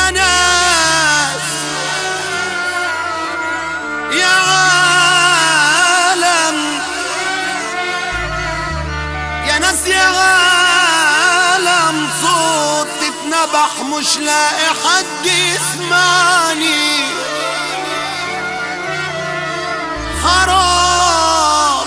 يا ناس يا عالم يا ناس يا عالم صوت اتنبح مش لاقي حد يسمعني حرام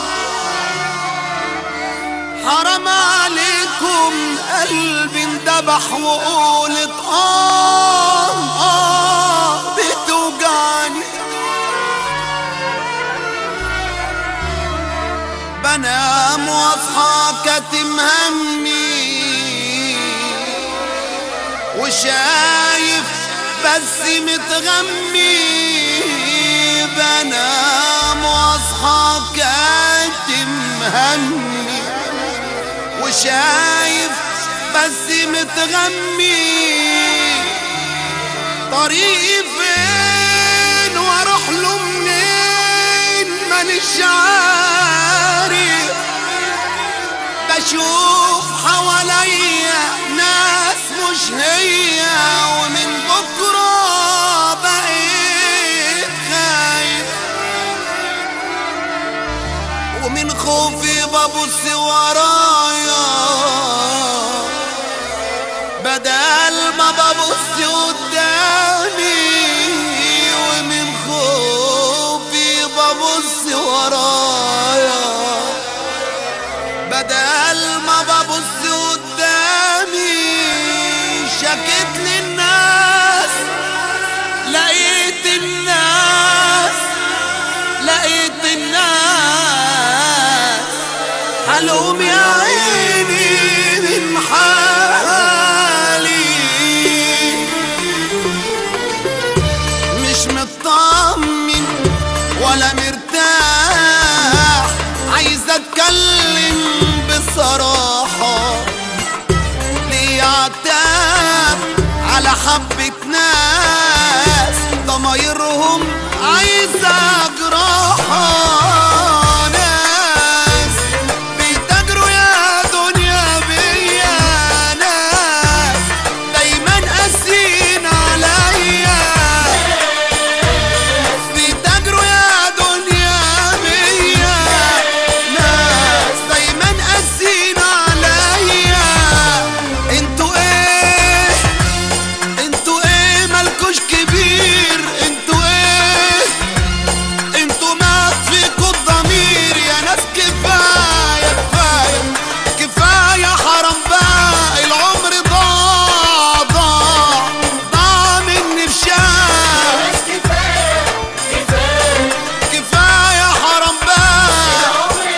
حرام عليكم قلبي اندبح وقولت آه آه بتوجعني بنام واصحى كاتم همي وشايف بس متغمي بنام واصحى كاتم همي وشايف بس متغمي طريقي فين واروح له منين مانيش عارف بشوف حواليا ناس مش هي ومن بكرة بقيت خايف ومن خوفي ببص ورايا بدل ما ببص قدامي ومن خوفي ببص ورايا بدل ما ببص قدامي شكيت للناس لقيت الناس لقيت الناس حلوم يا عيني من حالي مش مطمن ولا مرتاح عايز اتكلم بصراحة ليه عتاب على حبة ناس ضمايرهم عايزة جراحة ناس بيتاجروا يا دنيا بيا ناس دايما قاسيين عليا بيتاجروا يا دنيا بيا ناس دايما قاسين عليا انتوا ايه انتوا ايه مالكوش كبير انتوا ايه انتوا مات فيكوا الضمير يا ناس كفايه كفايه كفايه حرام بقى العمر ضاع ضاع ضاع مني بشاي كفايه حرام بقى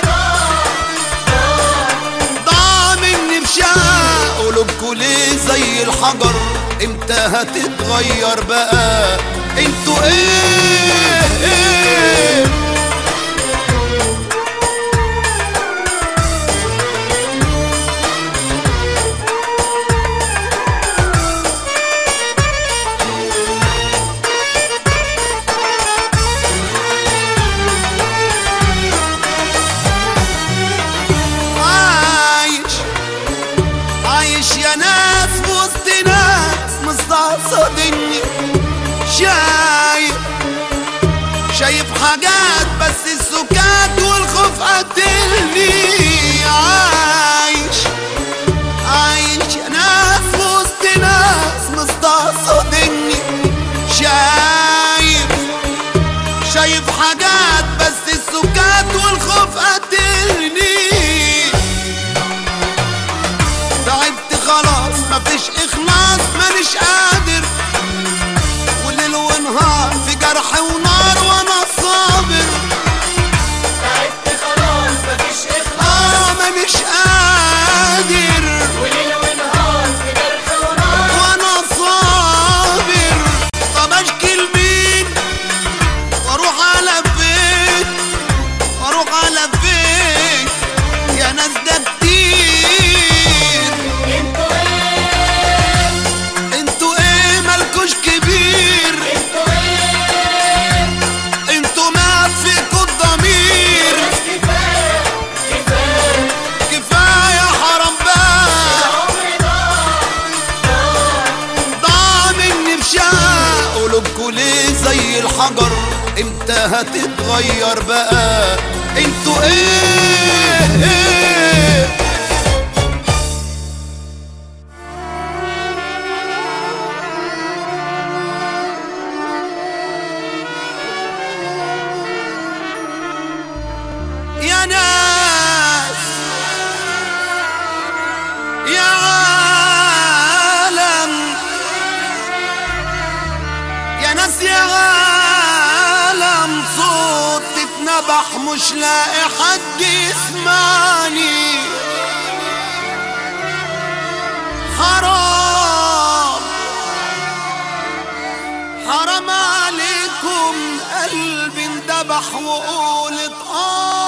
ضاع مني بشاء قلوبكوا ليه زي الحجر امتى هتتغير بقى انتوا ايه ايه عايش عايش يا ناس في وسط ناس مستقصدني شايف شايف حاجات بس السكات والخوف قتلني عايش عايش يا ناس في وسط ناس مستقصدني شايف شايف حاجات بس السكات والخوف قتلني تعبت خلاص مفيش اخلاص مانيش قادر وليل ونهار في جرح ونار وانا صابر تعبت خلاص مفيش إخلاص اه مانيش قادر وليل ونهار في جرح ونار وانا صابر طب اشكي لمين واروح على فين واروح على فين يا ناس ده كتير انتوا ايه انتوا ايه مالكوش كبير انتوا ايه انتوا ليه زي الحجر امتى هتتغير بقى انتوا ايه, إيه يا ناس يا عالم يا ناس يا عالم صوت تتنبح مش لاقي حد يسمعني حرام حرام عليكم قلبي اندبح وقولت اه